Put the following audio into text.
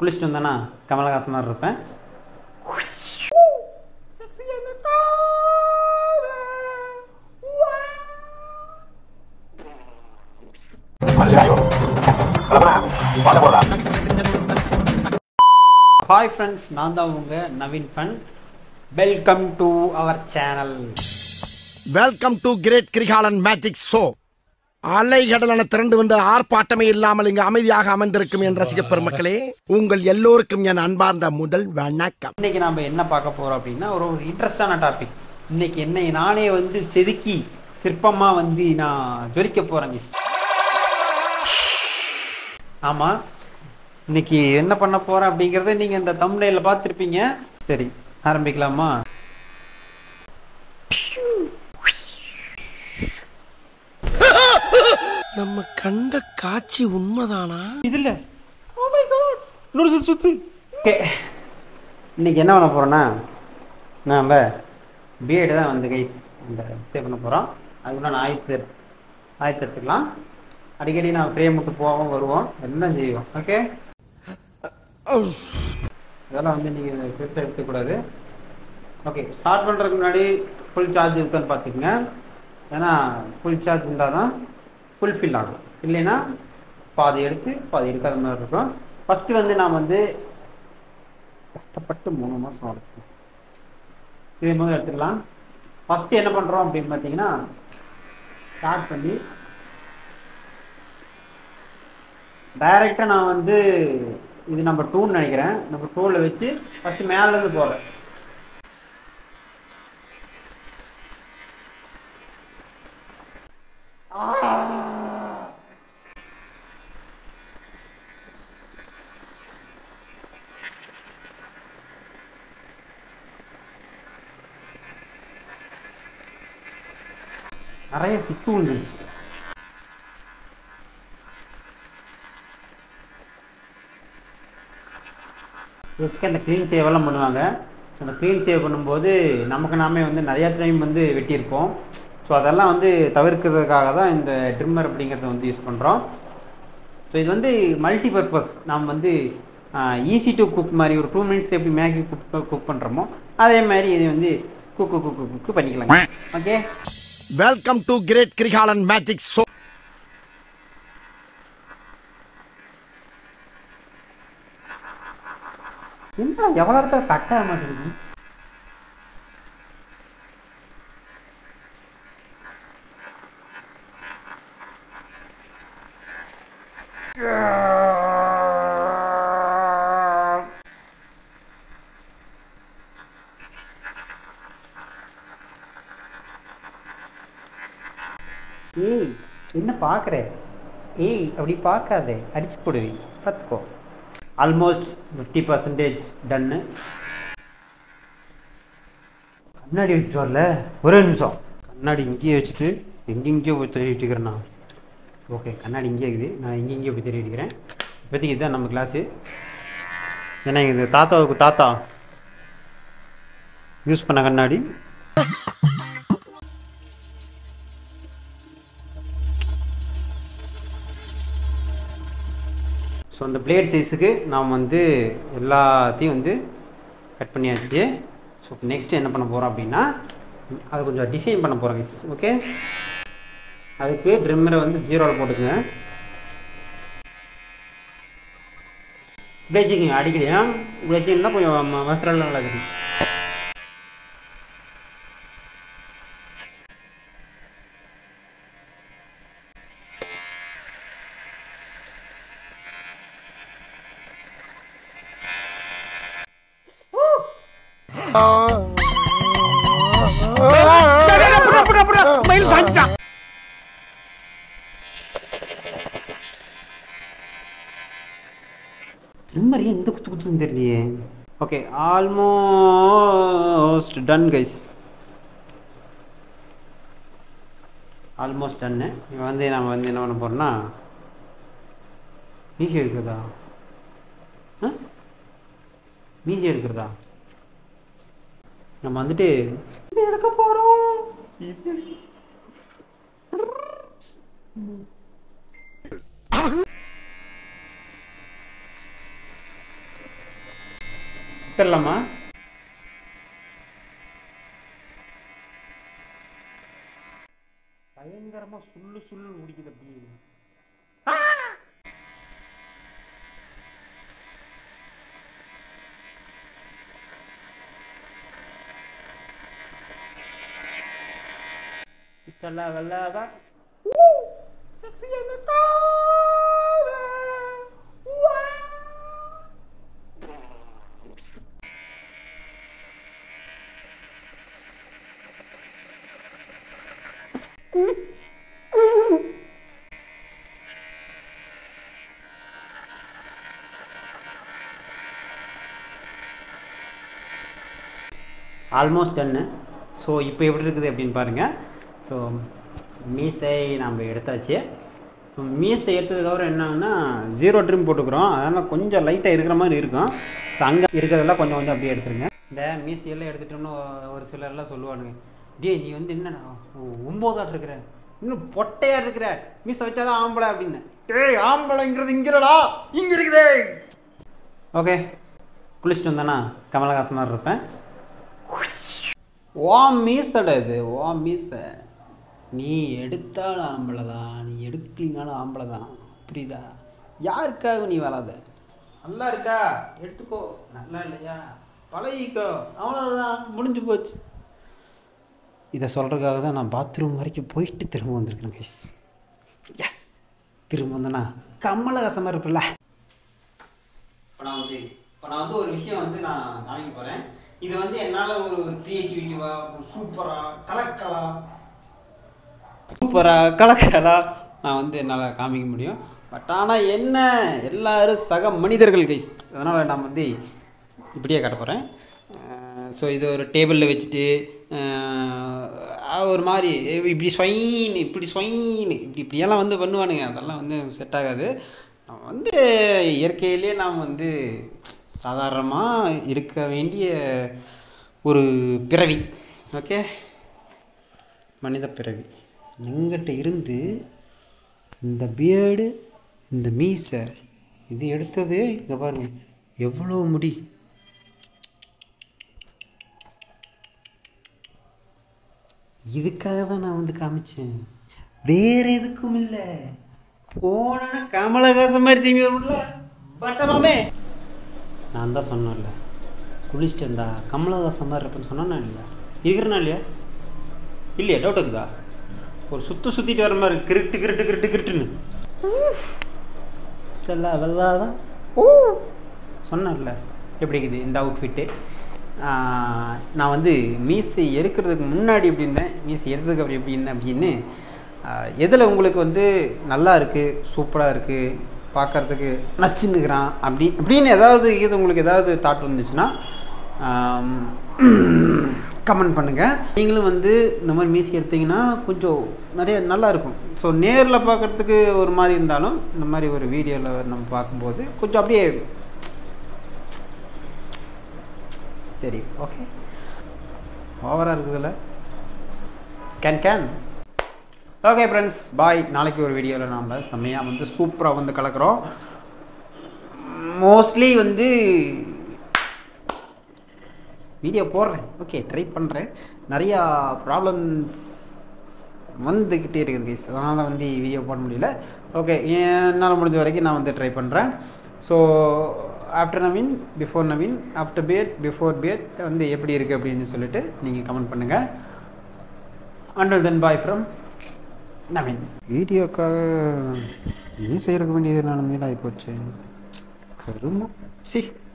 குளிச்சுட்டு வந்தேன்னா கமலஹாசன் மாதிரி இருப்பேன் ஹாய் ஃப்ரெண்ட்ஸ் நான் தான் உங்க Naveen fun welcome to our channel welcome to great Kirikalan magic show அலைகடலான திரண்டு வந்து ஆர்ப்பாட்டமே இல்லாமல் இங்கு அமைதியாக அமைந்திருக்கும் என் ரசிக பெருமக்களே உங்கள் எல்லோருக்கும் என் அன்பார்ந்த முதல் வணக்கம் இன்னைக்கு நாம என்ன பார்க்க போறோம் அப்படின்னா ஒரு ஒரு இன்ட்ரெஸ்டான டாபிக் இன்னைக்கு என்னை நானே வந்து செதுக்கி சிற்பமா வந்து நான் ஜொலிக்க போறேன் மிஸ் ஆமா இன்னைக்கு என்ன பண்ண போறேன் அப்படிங்கறத நீங்க இந்த தம்ப்நெயில பார்த்துருப்பீங்க சரி ஆரம்பிக்கலாமா நம்ம கண்ட காட்சி உண்மைதானா இதுல ஓ மை காட் இன்னொரு சுத்து சுத்து ஓகே இன்னைக்கு என்ன பண்ண போறோம்னா நாம பிஎட் தான் வந்து கைஸ் இந்த சேவ் பண்ண போறோம் அதுக்குள்ள நான் ஆயத்து ஆயத்து எடுத்துக்கலாம் அடிக்கடி நான் ஃப்ரேமுக்கு போவோம் வருவோம் எல்லாம் செய்வோம் ஓகே இதெல்லாம் வந்து நீங்கள் பெருசாக எடுத்துக்கூடாது ஓகே ஸ்டார்ட் பண்ணுறதுக்கு முன்னாடி ஃபுல் சார்ஜ் இருக்கான்னு பார்த்துக்குங்க ஏன்னா ஃபுல் சார்ஜ் இருந்தால் தான் ஃபுல் ஃபில் ஆகும் இல்லைன்னா பாதி எடுத்து பாதி எடுக்காத மாதிரி இருக்கும் ஃபஸ்ட்டு வந்து நான் வந்து கஷ்டப்பட்டு மூணு மாதம் ஆகும் இதே மாதிரி எடுத்துக்கலாம் ஃபஸ்ட்டு என்ன பண்ணுறோம் அப்படின்னு பார்த்தீங்கன்னா ஸ்டார்ட் பண்ணி டைரெக்டாக நான் வந்து இது நம்ம டூன்னு நினைக்கிறேன் நம்ம டூவில் வச்சு ஃபஸ்ட்டு மேலேருந்து போகிறேன் நிறைய சிக்கு வந்துருச்சு இதுக்கு அந்த க்ளீன் சேவெல்லாம் பண்ணுவாங்க ஸோ அந்த க்ளீன் சேவ் பண்ணும்போது நமக்கு நாமே வந்து நிறையா டைம் வந்து வெட்டியிருப்போம் ஸோ அதெல்லாம் வந்து தவிர்க்கிறதுக்காக தான் இந்த ட்ரிம்மர் அப்படிங்கிறத வந்து யூஸ் பண்ணுறோம் ஸோ இது வந்து மல்டி பர்பஸ் நாம் வந்து ஈஸி டு குக் மாதிரி ஒரு டூ மினிட்ஸ் எப்படி மேகி குக் குக் பண்ணுறோமோ அதே மாதிரி இது வந்து குக்கு குக்கு குக்கு பண்ணிக்கலாம் okay welcome to great Kirikalan magic show என்ன எவ்வளோ இடத்துல கட்ட மாட்டேங்குது ஏய் என்ன பார்க்குற ஏய் அப்படி பார்க்காதே அடிச்சு போடுவி பார்த்துக்கோ ஆல்மோஸ்ட் ஃபிஃப்டி பர்சன்டேஜ் டன்னு கண்ணாடி வச்சுட்டு வரல ஒரே நிமிஷம் கண்ணாடி இங்கேயே வச்சுட்டு எங்கெங்கேயோ போய் தேடிட்டு இருக்கிறேன் நான் ஓகே கண்ணாடி இங்கே இருக்குது நான் இங்கே இங்கேயோ போய் தேடிட்டு இருக்கிறேன் இப்போதைக்கு இதுதான் நம்ம கிளாஸு ஏன்னா இது தாத்தாவுக்கு தாத்தா யூஸ் பண்ண கண்ணாடி ஸோ அந்த பிளேட் சைஸுக்கு நாம் வந்து எல்லாத்தையும் வந்து கட் பண்ணியாச்சு ஸோ நெக்ஸ்ட் என்ன பண்ண போகிறோம் அப்படின்னா அதை கொஞ்சம் டிசைன் பண்ண போகிறோம் guys ஓகே அதுக்கு ட்ரிம்மரை வந்து ஜீரோவில் போட்டுக்குங்க இப்படி வச்சுக்கோங்க அடிக்கடியா இப்படி வச்சிங்கன்னா கொஞ்சம் மசரெல்லாம் நல்லா இருக்கும் ட்ரிம்மர் ஏன் இந்த குத்து குத்துன்னு தெரியலையே okay almost done guys almost டன்னு இப்போ வந்து நம்ம வந்து என்ன பண்ண போகிறோம்னா மீசி இருக்கிறதா ஆ மீசி இருக்கிறதா நம்ம வந்துட்டு இது எடுக்க போகிறோம் தரலாமா பயங்கரமா சுள்ளு சுள்ளு முடிக்குது அப்படியே Istalla vallada. Sexy and the almost டன்னு ஸோ இப்போ எப்படி இருக்குது அப்படின்னு பாருங்கள் ஸோ மீசை நம்ம எடுத்தாச்சு ஸோ மீசை எடுத்ததுக்கப்புறம் என்னன்னா ஜீரோ ட்ரிம் போட்டுக்கிறோம் அதனால் கொஞ்சம் லைட்டாக இருக்கிற மாதிரி இருக்கும் ஸோ அங்கே இருக்கிறதெல்லாம் கொஞ்சம் கொஞ்சம் அப்படியே எடுத்துருங்க இந்த மீசையெல்லாம் எடுத்துட்டோம்னு ஒரு சிலர்லாம் சொல்லுவானுங்க டேய் நீ வந்து என்னடா ஒம்போதாட்டு இருக்கிற இன்னும் பொட்டையா இருக்கிற மீசை வச்சாதான் ஆம்பளை அப்படின்னு டேய் ஆம்பளைங்கிறது இங்கிறடா இங்கே இருக்குதே ஓகே குளிச்சுட்டு வந்தானா கமலஹாசன் மாதிரி இருப்பேன் ஓ மீசடா இது ஓ மீச நீ எடுத்தாலும் ஆம்பளை தான் நீ எடுக்கலினாலும் ஆம்பளை தான் புரியுதா யாருக்காக நீ வராத நல்லா இருக்கா எடுத்துக்கோ நல்லா இல்லையா பழகிக்கோ அவ்வளோதான் முடிஞ்சு போச்சு இதை சொல்கிறதுக்காக தான் நான் பாத்ரூம் வரைக்கும் போயிட்டு திரும்ப வந்திருக்கேன் கைஸ் எஸ் திரும்ப வந்தேன்னா கமலஹாசமாக இருப்பில்ல இப்போ நான் வந்து இப்போ நான் வந்து ஒரு விஷயம் வந்து நான் காமிக்க போகிறேன் இது வந்து என்னால் ஒரு ஒரு க்ரியேட்டிவிட்டிவாக சூப்பராக கலக்கலாம் சூப்பராக கலக்கலாம் நான் வந்து என்னால் காமிக்க முடியும் பட் ஆனால் என்ன எல்லாரும் சக மனிதர்கள் கைஸ் அதனால் நான் வந்து இப்படியே காட்ட போகிறேன் ஸோ இது ஒரு டேபிளில் வச்சுட்டு அஹ், ஒரு மாதிரி இப்படி ஸ்வைன் இப்படி ஸ்வைன் இப்படி இப்படியெல்லாம் வந்து பண்ணுவானுங்க அதெல்லாம் வந்து செட் ஆகாது நம்ம வந்து இயற்கையிலே நாம் வந்து சாதாரணமாக இருக்க வேண்டிய ஒரு பிறவி ஓகே மனித பிறவி எங்கிட்ட இருந்து இந்த பியர்டு இந்த மீசை இது எடுத்தது இங்கே பாருங்க எவ்வளோ முடி இதுக்காக தான் நான் வந்து காமிச்சேன் வேற எதுக்கும் இல்லை போனா கமலஹாசன் மாதிரி திரும்பி வரும்ல பட்டமாமே நான் தான் சொன்னேன்ல குளிச்சுட்டு இருந்தா கமலஹாசன் மாதிரி இருப்பேன்னு சொன்னா இல்லையா இருக்கிறனா இல்லையா இல்லையா டவுட் இருக்குதா ஒரு சுத்து சுத்திட்டு வர மாதிரி கிருட்டு கிருட்டு கிருட்டு கிருட்டுன்னு ஸ்டெல்லா வெள்ளாதா ஓ சொன்னேன்ல எப்படி இருக்குது இந்த அவுட்ஃபிட்டு நான் வந்து மீசை எடுக்கிறதுக்கு முன்னாடி எப்படி இருந்தேன் மீசை எடுத்ததுக்கு அப்புறம் எப்படி இருந்தேன் அப்படின்னு எதில் உங்களுக்கு வந்து நல்லா இருக்குது சூப்பராக இருக்குது பார்க்கறதுக்கு நச்சுன்னுக்கிறான் அப்படி அப்படின்னு ஏதாவது இது உங்களுக்கு ஏதாவது தாட் வந்துச்சுன்னா கமெண்ட் பண்ணுங்கள் நீங்களும் வந்து இந்த மாதிரி மீசி எடுத்தீங்கன்னா கொஞ்சம் நிறைய நல்லா இருக்கும் ஸோ நேரில் பார்க்குறதுக்கு ஒரு மாதிரி இருந்தாலும் இந்த மாதிரி ஒரு வீடியோவில் நம்ம பார்க்கும்போது கொஞ்சம் அப்படியே சரி ஓகே ஓவராக இருக்குதுல்ல கேன் கேன் ஓகே ஃப்ரெண்ட்ஸ் பாய் நாளைக்கு ஒரு வீடியோவில் நாம் செம்மையாக வந்து சூப்பராக வந்து கலக்கிறோம் மோஸ்ட்லி வந்து வீடியோ போடுறேன் ஓகே ட்ரை பண்ணுறேன் நிறையா ப்ராப்ளம்ஸ் வந்துக்கிட்டே இருக்குது கைஸ் அதனால தான் வந்து வீடியோ போட முடியல ஓகே என்னால் முடிஞ்ச வரைக்கும் நான் வந்து ட்ரை பண்ணுறேன் so after Naveen before Naveen after beard before beard வந்து எப்படி இருக்குது அப்படின்னு சொல்லிட்டு நீங்கள் கமெண்ட் பண்ணுங்கள் and then bye from Naveen வீடியோக்காக நீ செய்யறதுக்கு வேண்டியது நான் மேலாகி போச்சு கருமம் சி